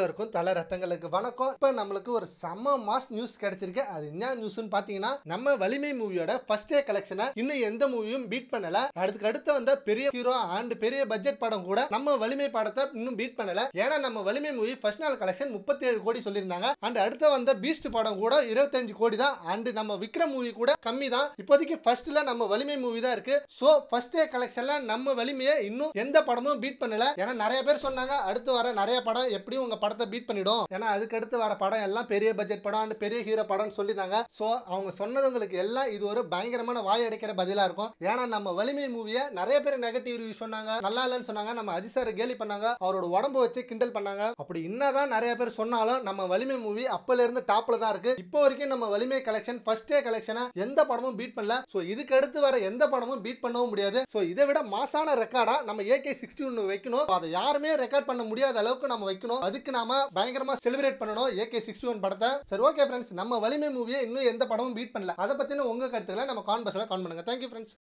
உலகத்தில் இருக்கும் தல ரத்தங்களுக்கு வணக்கம் இப்போ நம்மளுக்கு ஒரு செம்ம மாஸ் நியூஸ் கிடைச்சிருக்கு அது என்ன நியூஸ்னு பார்த்தீங்கன்னா நம்ம வலிமை மூவியோட ஃபர்ஸ்ட் டே கலெக்ஷனை இன்னும் எந்த மூவியும் பீட் பண்ணல அதுக்கு அடுத்து வந்த பெரிய ஹீரோ அண்ட் பெரிய பட்ஜெட் படம் கூட நம்ம வலிமை படத்தை இன்னும் பீட் பண்ணல ஏன்னா நம்ம வலிமை மூவி ஃபர்ஸ்ட் நாள் கலெக்ஷன் முப்பத்தி ஏழு கோடி சொல்லியிருந்தாங்க அண்ட் அடுத்து வந்த பீஸ்ட் படம் கூட இருபத்தஞ்சு கோடி தான் அண்ட் நம்ம விக்ரம் மூவி கூட கம்மி தான் இப்போதைக்கு ஃபர்ஸ்ட்ல நம்ம வலிமை மூவி தான் இருக்கு ஸோ ஃபர்ஸ்ட் டே கலெக்ஷன்ல நம்ம வலிமையை இன்னும் எந்த படமும் பீட் பண்ணல ஏன்னா நிறைய பேர் சொன்னாங்க அடுத்து வர நிறைய படம் எப்படியும் உங்க படத்தை பீட் பண்ணிடும் ஏன்னா அதுக்கு அடுத்து வர படம் எல்லாம் பெரிய பட்ஜெட் படம் and பெரிய ஹீரோ படம்னு சொல்லியிருந்தாங்க ஸோ அவங்க சொன்னவங்களுக்கு எல்லாம் இது ஒரு பயங்கரமான வாய் அடைக்கிற பதிலா இருக்கும் ஏன்னா நம்ம வலிமை மூவியை நிறைய பேர் நெகட்டிவ் ரிவ்யூ சொன்னாங்க நல்லா இல்லைன்னு சொன்னாங்க நம்ம அஜித் சார் கேலி பண்ணாங்க அவரோட உடம்பு வச்சு கிண்டல் பண்ணாங்க அப்படி என்னதான் நிறைய பேர் சொன்னாலும் நம்ம வலிமை மூவி அப்பல இருந்து டாப்ல தான் இருக்கு இப்போ வரைக்கும் நம்ம வலிமை கலெக்ஷன் ஃபர்ஸ்ட் டே கலெக்ஷனை எந்த படமும் பீட் பண்ணல ஸோ இதுக்கு அடுத்து வர எந்த படமும் பீட் பண்ணவும் முடியாது ஸோ இதை விட மாசான ரெக்கார்டா நம்ம ஏகே சிக்ஸ்டி ஒன்று வைக்கணும் அதை யாருமே ரெக்கார்ட் பண்ண முடியாத அளவுக்கு நம்ம வைக்கணும் அதுக்கு நாம பயங்கரமா செலிப்ரேட் பண்ணணும் ஏகே சிக்ஸ்டி ஒன் படத்தை சரி ஓகே ஃப்ரெண்ட்ஸ் நம்ம வலிமை மூவியை இன்னும் எந்த படமும் பீட் பண்ணல அதை பத்தின உங்க கருத்துக்களை நம்ம கான்பர்ஸ்ல கான் பண்ணுங்க தேங்க்யூ ஃப்ரெண்ட்ஸ்